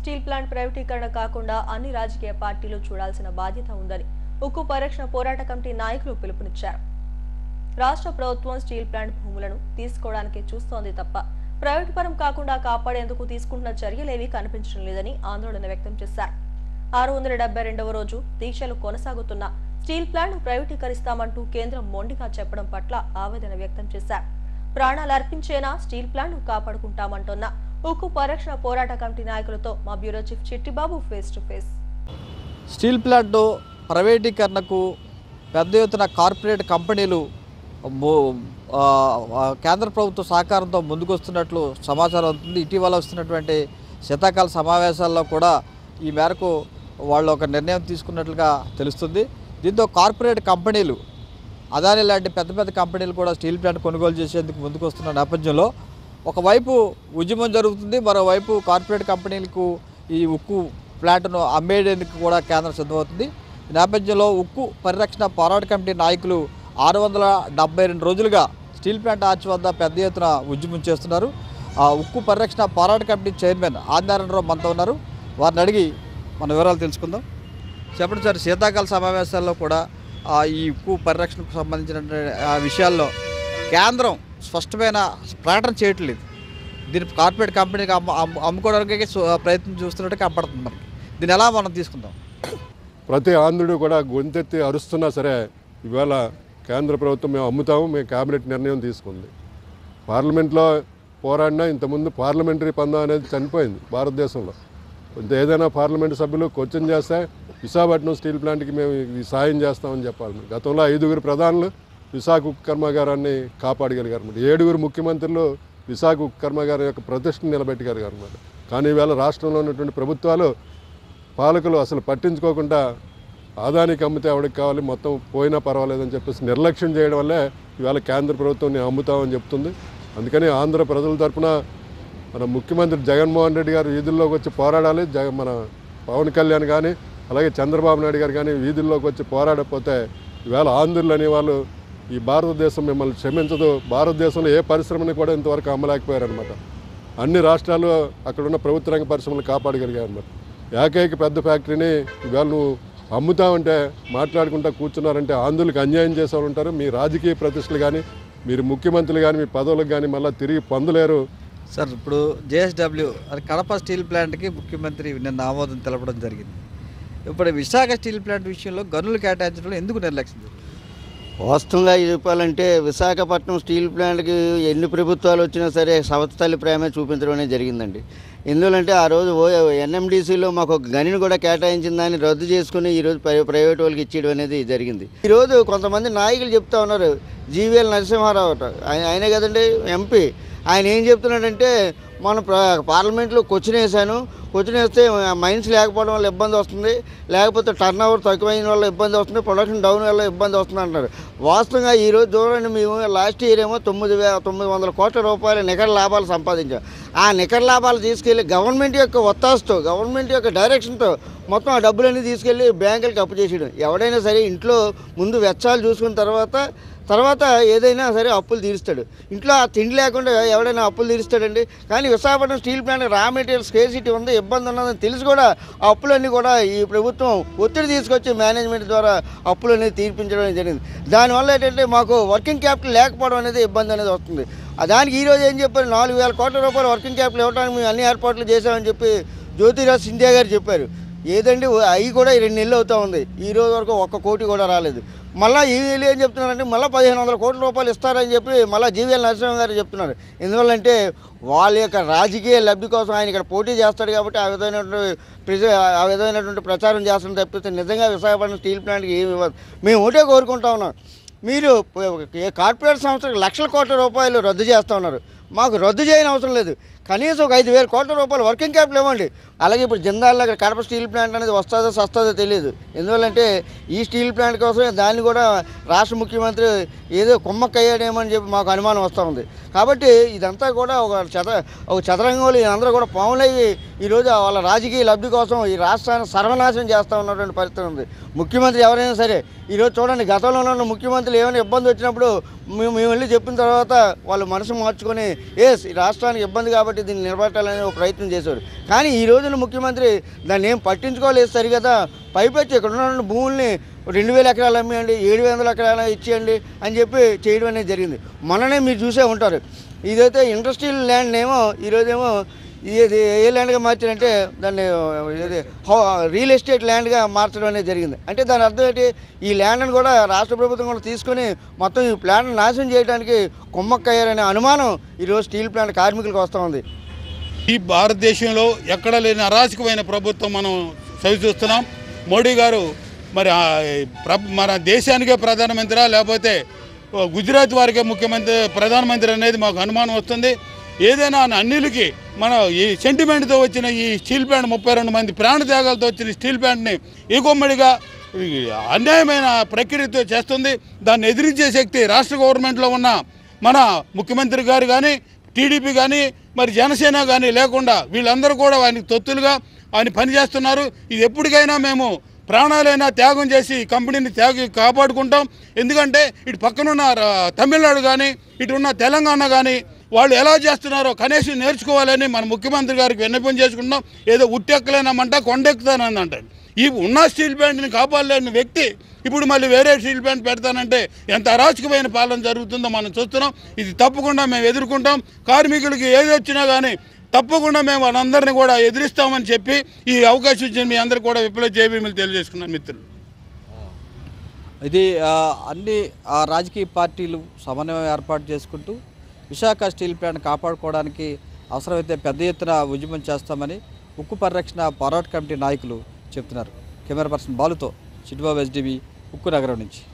Steel plant ప్రైవేటీకరణ కాకుండా అన్ని రాజకీయ పార్టీలు చూడాల్సిన బాధ్యత ఉందని ఉక్కు పరిరక్షణ పోరాట కమిటీ నాయకులు పిలుపునిచ్చారు రాష్ట్ర ప్రభుత్వం స్టీల్ ప్లాంట్ భూములను తీసుకోవడానికి చూస్తోంది తప్ప ప్రైవేటు పరం కాకుండా కాపాడేందుకు తీసుకుంటున్న చర్యలేవీ కనిపించడం లేదని ఆందోళన వ్యక్తం చేశారు ఆరు వందల డెబ్బై రెండవ రోజు దీక్షలు కొనసాగుతున్న స్టీల్ ప్లాంట్ ప్రైవేటీకరిస్తామంటూ కేంద్రం మొండిగా చెప్పడం పట్ల ఆవేదన వ్యక్తం చేశారు ప్రాణాలు అర్పించేనా స్టీల్ ప్లాంట్ కాపాడుకుంటామంటున్న ఉక్కు పరిరక్షణ పోరాట కమిటీ నాయకులతో మా bureau chief Chittibabu face to face steel plant ప్రైవేటీకరణకు పెద్ద ఎత్తున కార్పొరేట్ కంపెనీలు ము- ఆ, ఆ, కేంద్ర ప్రభుత్వ సహకారంతో ముందుకొస్తున్నట్లు సమాచారం అవుతుంది ఇటీవల వస్తున్నటువంటి శీతాకాల సమావేశాల్లో కూడా ఈ మేరకు వాళ్ళు ఒక నిర్ణయం తీసుకున్నట్లుగా తెలుస్తుంది దీంతో కార్పొరేట్ కంపెనీలు అదాని లాంటి పెద్ద పెద్ద కంపెనీలు కూడా స్టీల్ ప్లాంట్ కొనుగోలు చేసేందుకు ముందుకు వస్తున్న నేపథ్యంలో ఒకవైపు ఉద్యమం జరుగుతుంది మరోవైపు కార్పొరేట్ కంపెనీలకు ఈ ఉక్కు ప్లాంట్ను అమ్మేయడానికి కూడా కేంద్రం సిద్ధమవుతుంది ఈ నేపథ్యంలో ఉక్కు పరిరక్షణ పోరాట కమిటీ నాయకులు ఆరు వందల డెబ్బై రెండు రోజులుగా స్టీల్ ప్లాంట్ ఆర్చ్ వద్ద పెద్ద ఎత్తున ఉద్యమం చేస్తున్నారు ఆ ఉక్కు పరిరక్షణ పోరాట కమిటీ చైర్మన్ ఆదినారాయణరావు మనతో ఉన్నారు వారిని అడిగి మన వివరాలు తెలుసుకుందాం చెప్పండి సార్ శీతాకాల సమావేశాల్లో కూడా ఆ, ఈ ఉక్కు పరిరక్షణకు సంబంధించిన ఆ, విషయాల్లో కేంద్రం స్పష్టమైన ప్రకటన చేయట్లేదు దీన్ని కార్పొరేట్ కంపెనీకి అమ్ము అమ్ము అమ్ముకోవడానికి సు- ప్రయత్నం చూస్తున్నట్టు కనపడుతుంది మనకి దీన్ని ఎలా మనం తీసుకుందాం ప్రతి ఆంధ్రుడు కూడా గొంతెత్తి అరుస్తున్నా సరే ఇవాళ కేంద్ర ప్రభుత్వం మేము అమ్ముతాము మేము కేబినెట్ నిర్ణయం తీసుకుంది పార్లమెంట్లో పోరాడినా ఇంతకుముందు పార్లమెంటరీ పందం అనేది చనిపోయింది భారతదేశంలో కొంత ఏదైనా పార్లమెంట్ సభ్యులు క్వశ్చన్ చేస్తే విశాఖపట్నం స్టీల్ ప్లాంట్కి మేము ఈ సాయం చేస్తామని చెప్పాలి గతంలో ఐదుగురు ప్రధానులు విశాఖ ఉక్కు కర్మాగారాన్ని కాపాడగలిగారు అన్నమాట ఏడుగురు ముఖ్యమంత్రులు విశాఖ ఉక్కు కర్మాగారం యొక్క ప్రతిష్టను నిలబెట్టగలిగారు అన్నమాట కానీ ఈవేళ రాష్ట్రంలో ఉన్నటువంటి ప్రభుత్వాలు పాలకులు అసలు పట్టించుకోకుండా ఆదానికి అమ్మితే ఎవరికి కావాలి మొత్తం పోయినా పర్వాలేదని చెప్పేసి నిర్లక్ష్యం చేయడం వల్లే ఇవాళ కేంద్ర ప్రభుత్వం నేను అమ్ముతామని చెప్తుంది అందుకని ఆంధ్ర ప్రజల తరపున మన ముఖ్యమంత్రి జగన్మోహన్ రెడ్డి గారు వీధుల్లోకి వచ్చి పోరాడాలి జగ మన పవన్ కళ్యాణ్ కానీ అలాగే చంద్రబాబు నాయుడు గారు కానీ వీధుల్లోకి వచ్చి పోరాడకపోతే ఈవేళ ఆంధ్రులు అనేవాళ్ళు ఈ భారతదేశం మిమ్మల్ని క్షమించదు భారతదేశంలో ఏ పరిశ్రమని కూడా ఇంతవరకు అమ్మలేకపోయారనమాట అన్ని రాష్ట్రాలు అక్కడ ఉన్న ప్రభుత్వ రంగ పరిశ్రమలు కాపాడగలిగారు అన్నమాట ఏకైక పెద్ద ఫ్యాక్టరీని ఇవాళ నువ్వు అమ్ముతామంటే మాట్లాడుకుంటా కూర్చున్నారంటే ఆంధ్రులకు అన్యాయం చేసేవాళ్ళు ఉంటారు మీ రాజకీయ ప్రతిష్టలు కానీ మీరు ముఖ్యమంత్రులు కానీ మీ పదవులకు కానీ మళ్ళీ తిరిగి పొందలేరు సార్ ఇప్పుడు జేఎస్డబ్ల్యూ అది కడప స్టీల్ ప్లాంట్కి ముఖ్యమంత్రి నిన్న ఆమోదం తెలపడం జరిగింది ఇప్పుడు విశాఖ స్టీల్ ప్లాంట్ విషయంలో గనులు కేటాయించడంలో ఎందుకు నిర్లక్ష్యం జరిగింది? వాస్తవంగా చెప్పాలంటే విశాఖపట్నం స్టీల్ ప్లాంట్కి ఎన్ని ప్రభుత్వాలు వచ్చినా సరే సవత తల్లి ప్రేమే చూపించడం అనేది జరిగిందండి ఎందుకంటే ఆ రోజు ఓ ఎన్ఎండిసిలో మాకు ఒక గనిని కూడా కేటాయించిన దాన్ని రద్దు చేసుకుని ఈరోజు ప్రై- ప్రైవేట్ వాళ్ళకి ఇచ్చేయడం అనేది జరిగింది ఈరోజు కొంతమంది నాయకులు చెప్తా ఉన్నారు జీవీఎల్ నరసింహారావు అట. ఆయన ఆయనే కదండి ఎంపీ ఆయన ఏం చెప్తున్నాడంటే మన ప్ర- పార్లమెంట్లో క్వశ్చన్ వేశాను క్వశ్చన్ వేస్తే మైన్స్ లేకపోవడం వల్ల ఇబ్బంది వస్తుంది లేకపోతే టర్న్ ఓవర్ తక్కువైన వల్ల ఇబ్బంది వస్తుంది ప్రొడక్షన్ డౌన్ వల్ల ఇబ్బంది వస్తుంది అంటున్నారు వాస్తవంగా ఈ రోజు చూడండి మేము లాస్ట్ ఇయర్ ఏమో తొమ్మిది వే తొమ్మిది వందల కోట్ల రూపాయల నికర లాభాలు సంపాదించాం ఆ నికర లాభాలు తీసుకెళ్ళి గవర్నమెంట్ యొక్క ఒత్తాసుతో గవర్నమెంట్ యొక్క డైరెక్షన్తో మొత్తం ఆ డబ్బులన్నీ తీసుకెళ్ళి బ్యాంకులకు అప్పు చేసేయడం ఎవడైనా సరే ఇంట్లో ముందు వెచ్చాలు చూసుకున్న తర్వాత తర్వాత ఏదైనా సరే అప్పులు తీరుస్తాడు ఇంట్లో ఆ తిండి లేకుండా ఎవడైనా అప్పులు తీరుస్తాడండి కానీ Visakhapatnam steel plant raw material scarcity ఉంది ఇబ్బంది ఉన్నదని తెలిసి కూడా ఆ అప్పులన్నీ కూడా ఈ ప్రభుత్వం ఒత్తిడి తీసుకొచ్చి మేనేజ్మెంట్ ద్వారా అప్పులు అనేది తీర్పించడం అనేది జరిగింది దానివల్ల ఏంటంటే మాకు వర్కింగ్ క్యాపిటల్ లేకపోవడం అనేది ఇబ్బంది అనేది వస్తుంది ఆ దానికి ఈ రోజు ఏం చెప్పారు నాలుగు వేల కోట్ల రూపాయలు వర్కింగ్ క్యాపిటల్ ఇవ్వడానికి మేము అన్ని ఏర్పాట్లు చేశామని చెప్పి జ్యోతిరాజ్ సింధియా గారు చెప్పారు ఏదండి అవి కూడా ఈ రెండు నెలలు అవుతా ఉంది ఈ రోజు వరకు ఒక్క కోటి కూడా రాలేదు మళ్ళీ ఈ వీళ్ళు ఏం చెప్తున్నారంటే మళ్ళీ పదిహేను వందల కోట్ల రూపాయలు ఇస్తారని చెప్పి మళ్ళీ జీవీఎల్ నరసింహ గారు చెప్తున్నారు ఎందువల్లంటే వాళ్ళ యొక్క రాజకీయ లబ్ధి కోసం ఆయన ఇక్కడ పోటీ చేస్తాడు కాబట్టి ఆ విధమైనటువంటి ప్రజ ఆ విధమైనటువంటి ప్రచారం చేస్తాను తప్పితే నిజంగా విశాఖపట్నం స్టీల్ ప్లాంట్కి ఏమి ఇవ్వదు మేము ఒకటే కోరుకుంటా ఉన్నాం మీరు ఏ కార్పొరేట్ సంస్థలకు లక్షల కోట్ల రూపాయలు రద్దు చేస్తూ ఉన్నారు మాకు రద్దు చేయని అవసరం లేదు కనీసం ఒక ఐదు వేల కోట్ల రూపాయలు వర్కింగ్ క్యాపిటల్ ఇవ్వండి అలాగే ఇప్పుడు జిందాల్లో అక్కడ కడప స్టీల్ ప్లాంట్ అనేది వస్తుందో సస్తుందో తెలియదు ఎందువల్లంటే ఈ స్టీల్ ప్లాంట్ కోసమే దాన్ని కూడా రాష్ట్ర ముఖ్యమంత్రి ఏదో కుమ్మక్కయ్యాడేమని చెప్పి మాకు అనుమానం వస్తూ ఉంది కాబట్టి ఇదంతా కూడా ఒక చద ఒక చదరంగంలో అందరూ కూడా పాములయ్యి ఈరోజు వాళ్ళ రాజకీయ లబ్ధి కోసం ఈ రాష్ట్రాన్ని సర్వనాశనం చేస్తూ ఉన్నటువంటి పరిస్థితి ఉంది ముఖ్యమంత్రి ఎవరైనా సరే ఈరోజు చూడండి గతంలో ఉన్న ముఖ్యమంత్రులు ఏమైనా ఇబ్బంది వచ్చినప్పుడు మేము మేము వెళ్ళి చెప్పిన తర్వాత వాళ్ళు మనసు మార్చుకొని ఎస్ ఈ రాష్ట్రానికి ఇబ్బంది కాబట్టి దీన్ని నిలబెట్టాలని ఒక ప్రయత్నం చేశారు కానీ ఈ రోజున ముఖ్యమంత్రి దాన్ని ఏం పట్టించుకోలేదు సరిగదా పైపెచ్చి ఇక్కడ ఉన్న భూముల్ని రెండు వేల ఎకరాలు అమ్మేయండి ఏడు వందల ఎకరాలు ఇచ్చేయండి అని చెప్పి చేయడం అనేది జరిగింది మొన్ననే మీరు చూసే ఉంటారు ఇదైతే ఇండస్ట్రియల్ ల్యాండ్ ఏమో ఈరోజేమో ఇది ఏ ల్యాండ్గా మార్చారంటే దాన్ని ఇది హౌ- రియల్ ఎస్టేట్ ల్యాండ్గా మార్చడం అనేది జరిగింది అంటే దాని అర్థం ఏంటి ఈ ల్యాండ్ని కూడా రాష్ట్ర ప్రభుత్వం కూడా తీసుకొని మొత్తం ఈ ప్లాంట్ నాశనం చేయడానికి కుమ్మక్కయ్యారనే అనుమానం ఈరోజు స్టీల్ ప్లాంట్ కార్మికులకు వస్తూ ఉంది ఈ భారతదేశంలో ఎక్కడ లేని అరాచకమైన ప్రభుత్వం మనం చవి చూస్తున్నాం మోడీ గారు మరి ఆ, ప్ర- మన దేశానికే ప్రధానమంత్రి లేకపోతే ఓ గుజరాత్ వారికే ముఖ్యమంత్రి ప్రధానమంత్రి అనేది మాకు అనుమానం వస్తుంది ఏదైనా అన్నిలకి మన ఈ సెంటిమెంట్తో వచ్చిన ఈ స్టీల్ ప్లాంట్ ముప్పై రెండు మంది ప్రాణత్యాగాలతో వచ్చిన స్టీల్ ప్లాంట్ని ఈకొమ్మడిగా ఈ అన్యాయమైన ప్రక్రియతో చేస్తుంది దాన్ని ఎదిరించే శక్తి రాష్ట్ర గవర్నమెంట్లో ఉన్న మన ముఖ్యమంత్రి గారు కానీ టీడీపీ కానీ మరి జనసేన కానీ లేకుండా వీళ్ళందరూ కూడా ఆయనకి తొత్తులుగా ఆయన పనిచేస్తున్నారు ఇది ఎప్పటికైనా మేము ప్రాణాలైనా త్యాగం చేసి ఈ కంపెనీని త్యాగి కాపాడుకుంటాం ఎందుకంటే ఇటు పక్కనున్న రా- తమిళనాడు కానీ ఇటు ఉన్న తెలంగాణ కానీ వాళ్ళు ఎలా చేస్తున్నారో కనీసం నేర్చుకోవాలని మన ముఖ్యమంత్రి గారికి విన్నపం చేసుకుంటాం ఏదో ఉట్టెక్కలేనామంట కొండెక్కుతానని అంటాడు ఈ ఉన్న స్టీల్ ప్లాంట్ని కాపాడలేని వ్యక్తి ఇప్పుడు మళ్ళీ వేరే స్టీల్ ప్లాంట్ పెడతానంటే ఎంత అరాచకమైన పాలన జరుగుతుందో మనం చూస్తున్నాం ఇది తప్పకుండా మేము ఎదుర్కొంటాం కార్మికులకి ఏది వచ్చినా కానీ తప్పకుండా మేము వాళ్ళందరినీ కూడా ఎదిరిస్తామని చెప్పి ఈ అవకాశం ఇచ్చిన మీ అందరికీ కూడా విప్లవ జేబీమీలు తెలియజేసుకున్నాను మిత్రులు ఇది ఆ, అన్ని ఆ, రాజకీయ పార్టీలు సమన్వయం ఏర్పాటు చేసుకుంటూ విశాఖ స్టీల్ ప్లాంట్ కాపాడుకోవడానికి అవసరమైతే పెద్ద ఎత్తున ఉద్యమం చేస్తామని ఉక్కు పరిరక్షణ పోరాట కమిటీ నాయకులు చెప్తున్నారు కెమెరా పర్సన్ బాలుతో చిట్టుబాబు ఎస్డిబి ఉక్కు నగరం నుంచి